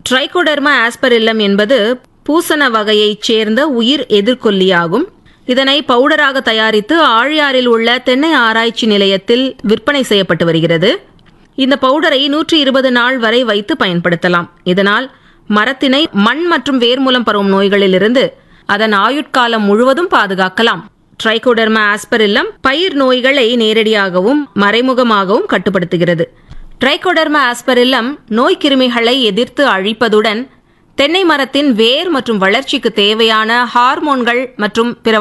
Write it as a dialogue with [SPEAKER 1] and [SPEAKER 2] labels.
[SPEAKER 1] trichoderma ஆஸ்பரில்லம் என்பது பூசண வகையைச் சேர்ந்த உயிர் எதிர்கொல்லியாகும் இதனை பவுடராக தயாரித்து ஆழியாறில் உள்ள தென்னை ஆராய்ச்சி நிலையத்தில் விற்பனை செய்யப்பட்டு வருகிறது இந்த பவுடரை நூற்றி இருபது நாள் வரை வைத்து பயன்படுத்தலாம் இதனால் மரத்தினை மண் மற்றும் வேர் மூலம் பரவும் நோய்களிலிருந்து அதன் ஆயுட்காலம் முழுவதும் பாதுகாக்கலாம் ட்ரைகோடர்மா ஆஸ்பரில்லம் பயிர் நோய்களை நேரடியாகவும் மறைமுகமாகவும் கட்டுப்படுத்துகிறது ட்ரைகோடர்மா ஆஸ்பரில்லம் நோய் கிருமிகளை எதிர்த்து அழிப்பதுடன் தென்னை மரத்தின் வேர் மற்றும் வளர்ச்சிக்கு தேவையான ஹார்மோன்கள் மற்றும் பிற